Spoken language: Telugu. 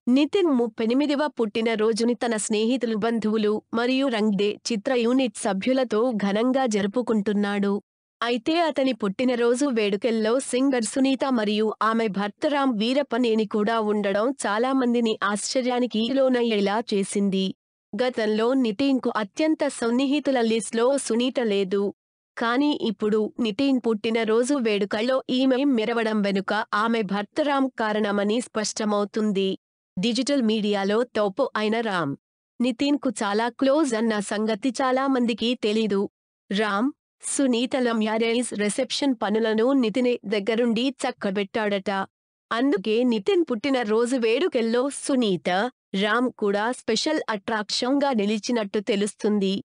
నితిన్ ముప్పెనిమిదివ పుట్టినరోజుని తన స్నేహితులు బంధువులు మరియు రంగ్డే చిత్ర యూనిట్ సభ్యులతో ఘనంగా జరుపుకుంటున్నాడు అయితే అతని పుట్టినరోజు వేడుకల్లో సింగర్ సునీత మరియు ఆమె భర్త రామ్ వీరప్పనేని కూడా ఉండడం చాలా మందిని ఆశ్చర్యానికి లోనయ్యేలా చేసింది గతంలో నితిన్కు అత్యంత సన్నిహితుల లిస్ట్లో సునీత లేదు కానీ ఇప్పుడు నితిన్ పుట్టినరోజు వేడుకల్లో ఈమె మెరవడం వెనుక ఆమె భర్త రామ్ కారణమని స్పష్టమవుతుంది డిజిటల్ మీడియాలో తోపు అయిన రామ్ నితిన్ కు చాలా క్లోజ్ అన్న సంగతి చాలా మందికి తెలీదు రామ్ సునీతల మ్యారేజ్ రిసెప్షన్ పనులను నితినే దగ్గరుండి చక్కబెట్టాడట అందుకే నితిన్ పుట్టిన రోజు వేడుకల్లో సునీత రామ్ కూడా స్పెషల్ అట్రాక్షన్ గా నిలిచినట్టు తెలుస్తుంది